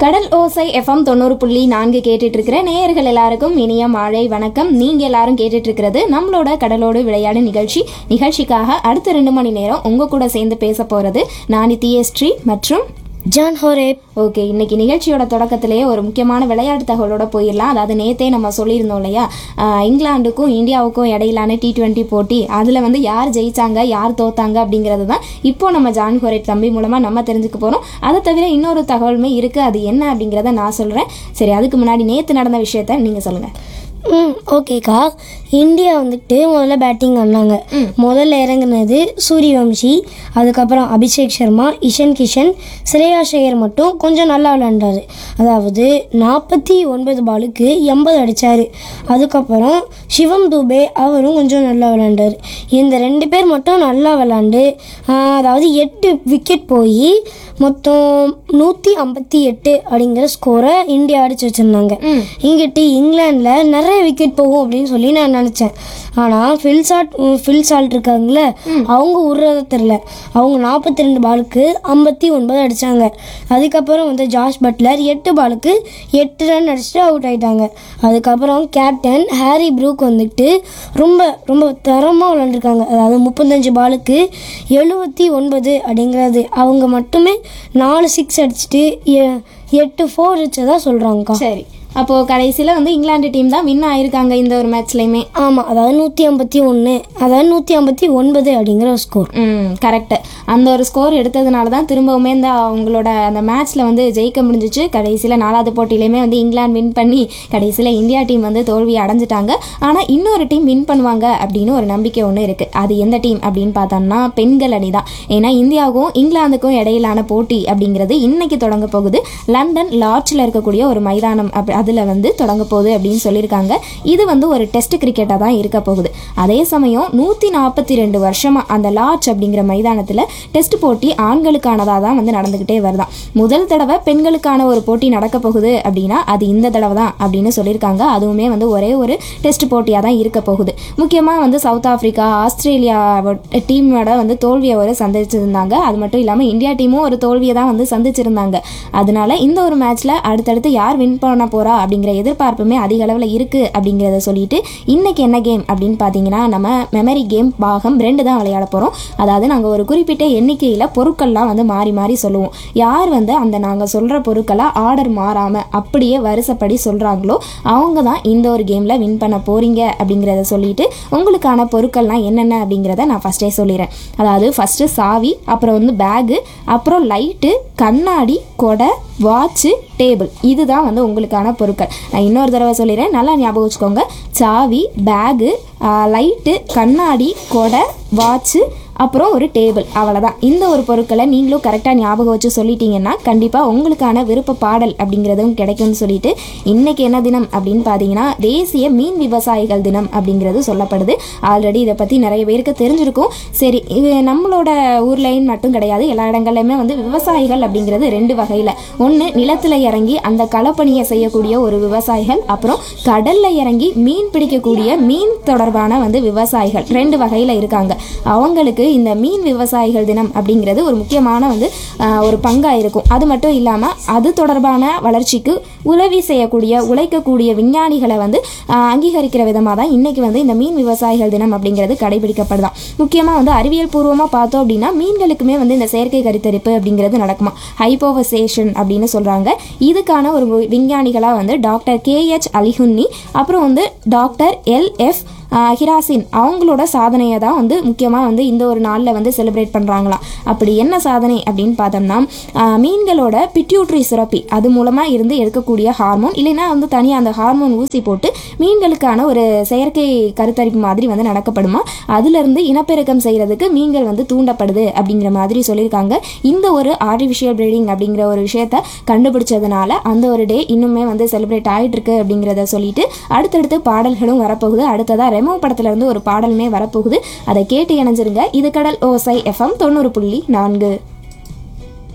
கடல் ஓசை எஃப்எம் தொண்ணூறு புள்ளி நான்கு கேட்டுட்டு இருக்கிற நேயர்கள் எல்லாருக்கும் இனிய மாலை வணக்கம் நீங்க எல்லாரும் கேட்டுட்டு இருக்கிறது நம்மளோட கடலோடு விளையாடு நிகழ்ச்சி நிகழ்ச்சிக்காக அடுத்த ரெண்டு மணி நேரம் உங்க கூட சேர்ந்து பேச போறது நான் ஸ்ரீ மற்றும் ஜான் ஹோரேப் ஓகே இன்னைக்கு நிகழ்ச்சியோட தொடக்கத்திலேயே ஒரு முக்கியமான விளையாட்டு தகவலோட போயிடலாம் அதாவது நேத்தே நம்ம சொல்லியிருந்தோம் இல்லையா ஆஹ் இங்கிலாந்துக்கும் இந்தியாவுக்கும் இடையிலான டி டுவெண்ட்டி போட்டி அதில் வந்து யார் ஜெயிச்சாங்க யார் தோத்தாங்க அப்படிங்கிறது தான் இப்போ நம்ம ஜான் ஹோரேட் தம்பி மூலமாக நம்ம தெரிஞ்சுக்க போகிறோம் அதை தவிர இன்னொரு தகவலுமே இருக்குது அது என்ன அப்படிங்கிறத நான் சொல்கிறேன் சரி அதுக்கு முன்னாடி நேற்று நடந்த விஷயத்த நீங்கள் சொல்லுங்கள் ம் ஓகேக்கா இந்தியா வந்துட்டு முதல்ல பேட்டிங் ஆடினாங்க முதல்ல இறங்குனது சூரியவம்சி அதுக்கப்புறம் அபிஷேக் சர்மா இஷன் கிஷன் ஸ்ரேயா ஷேயர் மட்டும் கொஞ்சம் நல்லா விளையாண்டாரு அதாவது நாற்பத்தி ஒன்பது பாலுக்கு எண்பது அடித்தார் அதுக்கப்புறம் சிவம் துபே அவரும் கொஞ்சம் நல்லா விளையாண்டார் இந்த ரெண்டு பேர் மட்டும் நல்லா விளையாண்டு ஆஹ், அதாவது எட்டு விக்கெட் போய் மொத்தம் நூற்றி ஐம்பத்தி எட்டு அப்படிங்கிற ஸ்கோரை இந்தியா அடிச்சு வச்சுருந்தாங்க இங்கிட்டு இங்கிலாண்டில் நிறைய விக்கெட் போகும் அப்படின்னு சொல்லி நான் நினச்சேன் ஆனால் ஃபில் சால்ட் ஃபில் சால்ட் இருக்காங்களே அவங்க விட்றத தெரில அவங்க நாற்பத்தி ரெண்டு பாலுக்கு ஐம்பத்தி ஒன்பது அடித்தாங்க அதுக்கப்புறம் வந்து ஜாஷ் பட்லர் எட்டு பாலுக்கு எட்டு ரன் அடிச்சுட்டு அவுட் ஆயிட்டாங்க அதுக்கப்புறம் கேப்டன் ஹாரி ப்ரூக் வந்துட்டு ரொம்ப ரொம்ப தரமாக விளாண்டுருக்காங்க அதாவது முப்பத்தஞ்சு பாலுக்கு எழுபத்தி ஒன்பது அப்படிங்கிறது அவங்க மட்டுமே நாலு சிக்ஸ் அடிச்சுட்டு எ- எட்டு ஃபோர் அடிச்சதா சொல்கிறாங்கக்கா சரி அப்போது கடைசியில் வந்து இங்கிலாந்து டீம் தான் வின் ஆயிருக்காங்க இந்த ஒரு மேட்ச்லையுமே ஆமாம் அதாவது நூற்றி ஐம்பத்தி ஒன்று அதாவது நூற்றி ஐம்பத்தி ஒன்பது அப்படிங்கிற ஒரு ஸ்கோர் ம் கரெக்டு அந்த ஒரு ஸ்கோர் எடுத்ததுனால தான் திரும்பவுமே இந்த அவங்களோட அந்த மேட்ச்சில் வந்து ஜெயிக்க முடிஞ்சிச்சு கடைசியில் நாலாவது போட்டியிலையுமே வந்து இங்கிலாந்து வின் பண்ணி கடைசியில் இந்தியா டீம் வந்து தோல்வி அடைஞ்சிட்டாங்க ஆனால் இன்னொரு டீம் வின் பண்ணுவாங்க அப்படின்னு ஒரு நம்பிக்கை ஒன்று இருக்குது அது எந்த டீம் அப்படின்னு பார்த்தோம்னா பெண்கள் அணி தான் ஏன்னா இந்தியாவுக்கும் இங்கிலாந்துக்கும் இடையிலான போட்டி அப்படிங்கிறது இன்னைக்கு தொடங்க போகுது லண்டன் லார்ட்ஸில் இருக்கக்கூடிய ஒரு மைதானம் அப்படி அதில் வந்து தொடங்க போகுது அப்படின்னு சொல்லியிருக்காங்க இது வந்து ஒரு டெஸ்ட் கிரிக்கெட்டாக தான் இருக்க போகுது அதே சமயம் நூற்றி நாற்பத்தி ரெண்டு வருஷமாக அந்த லார்ட்ஸ் அப்படிங்கிற மைதானத்தில் டெஸ்ட் போட்டி ஆண்களுக்கானதாக தான் வந்து நடந்துக்கிட்டே வருதாம் முதல் தடவை பெண்களுக்கான ஒரு போட்டி நடக்க போகுது அப்படின்னா அது இந்த தடவை தான் அப்படின்னு சொல்லியிருக்காங்க அதுவுமே வந்து ஒரே ஒரு டெஸ்ட் போட்டியாக தான் இருக்க போகுது முக்கியமாக வந்து சவுத் ஆஃப்ரிக்கா ஆஸ்திரேலியா டீமோட வந்து தோல்வியை ஒரு சந்திச்சிருந்தாங்க அது மட்டும் இல்லாமல் இந்தியா டீமும் ஒரு தோல்வியை தான் வந்து சந்திச்சிருந்தாங்க அதனால இந்த ஒரு மேட்ச்ல அடுத்தடுத்து யார் வின் பண்ண போறா அப்படிங்கிற எதிர்பார்ப்புமே அதிக அளவில் இருக்கு அப்படிங்கிறத சொல்லிட்டு இன்னைக்கு என்ன கேம் அப்படின்னு பார்த்தீங்கன்னா நம்ம மெமரி கேம் பாகம் ரெண்டு தான் விளையாட போகிறோம் அதாவது நாங்கள் ஒரு குறிப்பிட்ட எண்ணிக்கையில் பொருட்கள்லாம் வந்து மாறி மாறி சொல்லுவோம் யார் வந்து அந்த நாங்கள் சொல்கிற பொருட்களை ஆர்டர் மாறாமல் அப்படியே வரிசைப்படி சொல்கிறாங்களோ அவங்க தான் இந்த ஒரு கேமில் வின் பண்ண போகிறீங்க அப்படிங்கிறத சொல்லிட்டு உங்களுக்கான பொருட்கள்லாம் என்னென்ன அப்படிங்கிறத நான் ஃபஸ்ட்டே சொல்லிடுறேன் அதாவது ஃபஸ்ட்டு சாவி அப்புறம் வந்து பேகு அப்புறம் லைட்டு கண்ணாடி கொடை வாட்ச்சு டேபிள் இதுதான் வந்து உங்களுக்கான பொருட்கள் நான் இன்னொரு தடவை சொல்லிடுறேன் நல்லா ஞாபகம் வச்சுக்கோங்க சாவி பேகு லைட்டு கண்ணாடி கொடை வாட்ச்சு அப்புறம் ஒரு டேபிள் அவ்வளோதான் இந்த ஒரு பொருட்களை நீங்களும் கரெக்டாக ஞாபகம் வச்சு சொல்லிட்டீங்கன்னா கண்டிப்பாக உங்களுக்கான விருப்ப பாடல் அப்படிங்கிறதும் கிடைக்கும்னு சொல்லிட்டு இன்னைக்கு என்ன தினம் அப்படின்னு பார்த்தீங்கன்னா தேசிய மீன் விவசாயிகள் தினம் அப்படிங்கிறது சொல்லப்படுது ஆல்ரெடி இதை பற்றி நிறைய பேருக்கு தெரிஞ்சிருக்கும் சரி இது நம்மளோட ஊர்லையும் மட்டும் கிடையாது எல்லா இடங்கள்லையுமே வந்து விவசாயிகள் அப்படிங்கிறது ரெண்டு வகையில் ஒன்று நிலத்தில் இறங்கி அந்த களப்பணியை செய்யக்கூடிய ஒரு விவசாயிகள் அப்புறம் கடலில் இறங்கி மீன் பிடிக்கக்கூடிய மீன் தொடர்பான வந்து விவசாயிகள் ரெண்டு வகையில் இருக்காங்க அவங்களுக்கு இந்த மீன் விவசாயிகள் தினம் அப்படிங்கிறது ஒரு முக்கியமான வந்து ஆஹ், ஒரு பங்காக இருக்கும் அது மட்டும் இல்லாமல் அது தொடர்பான வளர்ச்சிக்கு உதவி செய்யக்கூடிய உழைக்கக்கூடிய விஞ்ஞானிகளை வந்து ஆஹ், அங்கீகரிக்கிற விதமாக தான் இன்னைக்கு வந்து இந்த மீன் விவசாயிகள் தினம் அப்படிங்கிறது கடைபிடிக்கப்படுதாம் முக்கியமாக வந்து அறிவியல் பூர்வமாக பார்த்தோம் அப்படின்னா மீன்களுக்குமே வந்து இந்த செயற்கை கருத்தரிப்பு அப்படிங்கிறது நடக்குமா ஹைபோவசேஷன் அப்படின்னு சொல்கிறாங்க இதுக்கான ஒரு விஞ்ஞானிகளாக வந்து டாக்டர் கேஎச் அலிஹுன்னி அப்புறம் வந்து டாக்டர் எல் எஃப் ஹிராசின் அவங்களோட சாதனையை தான் வந்து முக்கியமாக வந்து இந்த ஒரு நாளில் வந்து செலிப்ரேட் பண்ணுறாங்களாம் அப்படி என்ன சாதனை அப்படின்னு பார்த்தோம்னா ஆஹ் மீன்களோட பிட்யூட்ரி சுரப்பி அது மூலமாக இருந்து எடுக்கக்கூடிய ஹார்மோன் இல்லைன்னா வந்து தனியாக அந்த ஹார்மோன் ஊசி போட்டு மீன்களுக்கான ஒரு செயற்கை கருத்தரிப்பு மாதிரி வந்து நடக்கப்படுமா அதுலேருந்து இனப்பெருக்கம் செய்கிறதுக்கு மீன்கள் வந்து தூண்டப்படுது அப்படிங்கிற மாதிரி சொல்லியிருக்காங்க இந்த ஒரு ஆர்டிஃபிஷியல் ப்ரீடிங் அப்படிங்கிற ஒரு விஷயத்த கண்டுபிடிச்சதுனால அந்த ஒரு டே இன்னுமே வந்து செலிப்ரேட் ஆகிட்டு இருக்கு அப்படிங்கிறத சொல்லிட்டு அடுத்தடுத்து பாடல்களும் வரப்போகுது அடுத்ததாக ரெமோ படத்துல இருந்து ஒரு பாடலுமே வரப்போகுது அதை கேட்டு இணைஞ்சிருங்க இது கடல் ஓசை எஃப்எம் தொண்ணூறு புள்ளி நான்கு